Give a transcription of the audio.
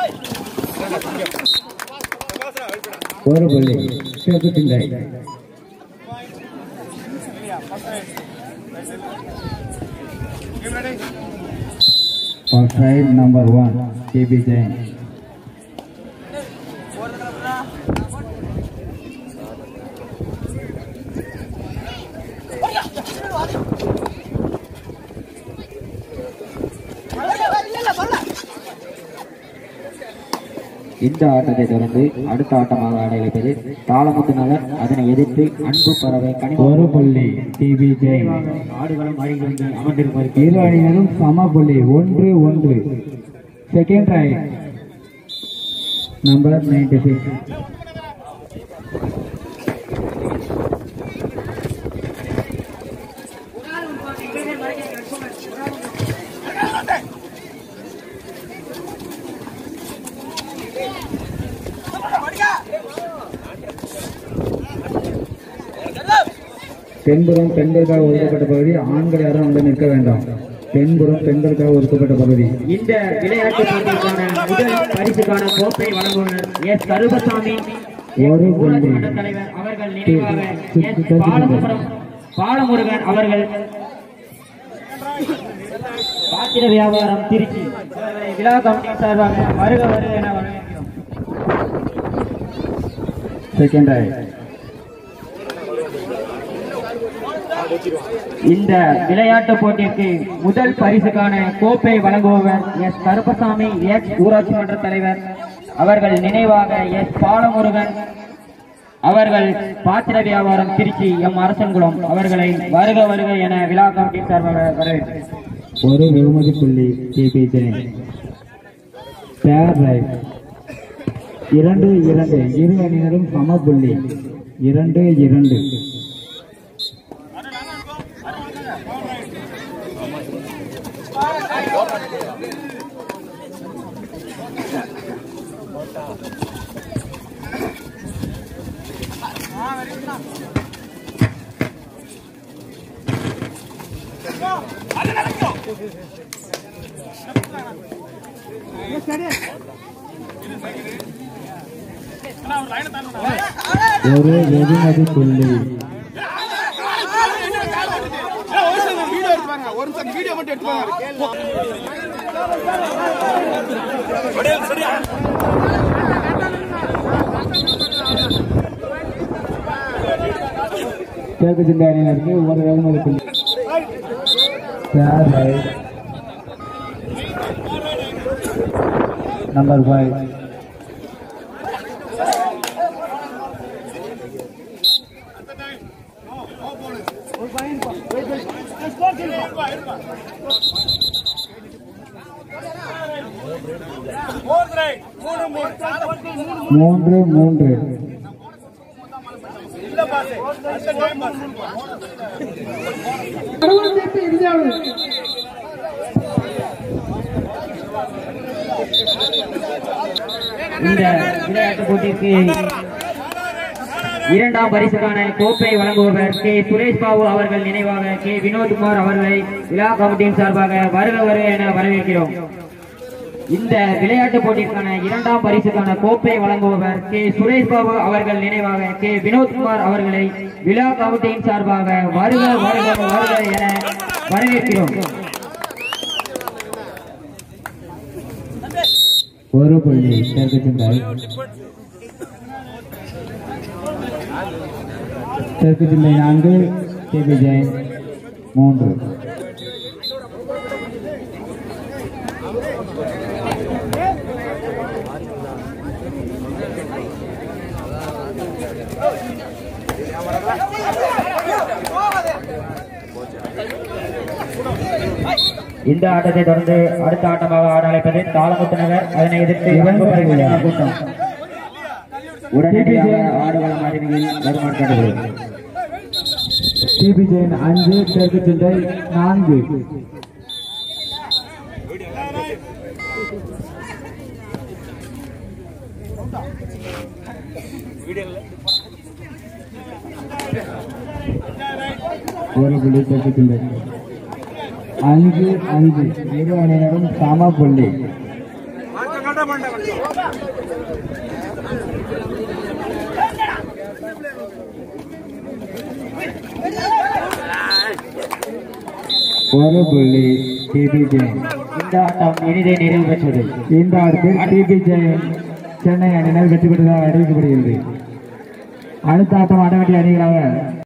ஒரு புள்ளி தெற்கு சிந்தை For side number one, TB Jain. இந்த ஆட்டத்தை தொடர்ந்து அடுத்த ஆட்டமாக ஆடையளிப்பது தாளமுத்து நகர் அதனை எதிர்த்து அன்பு பறவை ஒரு புள்ளி டிபி ஜெயின் ஆடுகளும் அருகிலிருந்து அமர்ந்திருப்பது இரு அணியினரும் சம புள்ளி ஒன்று ஒன்று second right number ninety six பெண்புறம் பெண்களுக்காக ஒதுக்கப்பட்ட பகுதி ஆண்கள் யாரும் அங்கு நிற்க வேண்டாம் பெண்புறம் பெண்களுக்காக ஒதுக்கப்பட்ட பகுதி இந்த விளையாட்டு போட்டிக்கான முதல் பரிசுக்கான கோப்பை வழங்குவர் எஸ் கருபசாமி ஒரு ஊராட்சி புள்ளி மன்ற தலைவர் அவர்கள் நினைவாக எஸ் பாலமுருகன் பாலமுருகன் அவர்கள் பாத்திர வியாபாரம் திருச்சி அவர்களை விழா கமிட்டி சார்பாக வருக வருக என வரவேற்கிறோம் செகண்ட் ரைட் இந்த விளையாட்டு போட்டிக்கு முதல் பரிசுக்கான கோப்பை வழங்குபவர் எஸ் கருப்பசாமி எக்ஸ் ஊராட்சி மன்ற தலைவர் அவர்கள் நினைவாக எஸ் பாலமுருகன் அவர்கள் பாத்திர வியாபாரம் திருச்சி எம் அரசன்குளம் அவர்களை வருக வருக என விழா கமிட்டி சார்பாக வரவேற்கிறேன் ஒரு வெகுமதி புள்ளி டிபி ஜெயின் தேர்ட் ரைட் இரண்டு இரண்டு இரு அணியினரும் சம புள்ளி இரண்டு இரண்டு ஒரு வெகுமதி புள்ளி ஒரு நிமிஷம் வீடியோ மட்டும் எடுத்து கிழக்கு சிந்தை அணியினருக்கு ஒரு வெகுமதி புள்ளி தேர்ட் ரைட் நம்பர் ஃபைவ் மூன்று மூன்று இந்த விளையாட்டு போட்டிக்கு இரண்டாம் பரிசுக்கான கோப்பை வழங்குபவர் கே சுரேஷ் பாபு அவர்கள் நினைவாக கே வினோத்குமார் அவர்களை விழா கமிட்டியின் சார்பாக வருக வருக என வரவேற்கிறோம் இந்த விளையாட்டு போட்டிக்கான இரண்டாம் பரிசுக்கான கோப்பை வழங்குபவர் கே சுரேஷ் பாபு அவர்கள் நினைவாக கே வினோத்குமார் அவர்களை விழா கமிட்டியின் சார்பாக வருக வருக வருக என வரவேற்கிறோம் ஒரு புள்ளி தெற்கு சிந்தை தெற்கு சிந்தை நான்கு டிபி ஜெயின் மூன்று இந்த ஆட்டத்தை தொடர்ந்து அடுத்த ஆட்டமாக ஆட அழைப்பது தாளமுத்து நகர் அதனை எதிர்த்து அன்பு பரிமாற்ற கூட்டம் உடனடியாக ஆடுகளம் அருகில் வருமாறு டிபி ஜெயின் அஞ்சு தெற்கு சிந்தை நான்கு ஒரு புள்ளி தெற்கு சிந்தை அஞ்சு அஞ்சு இரு அணியினரும் சம புள்ளி ஒரு புள்ளி டிபி ஜெயின் இந்த ஆட்டம் இனிதே நிறைவு பெற்றது இந்த ஆட்டத்தில் டிபி ஜெயின் சென்னை அணியினர் வெற்றி பெற்றதாக அறிவிக்கப்படுகிறது அடுத்த ஆட்டம் ஆட வேண்டிய அணிகளாக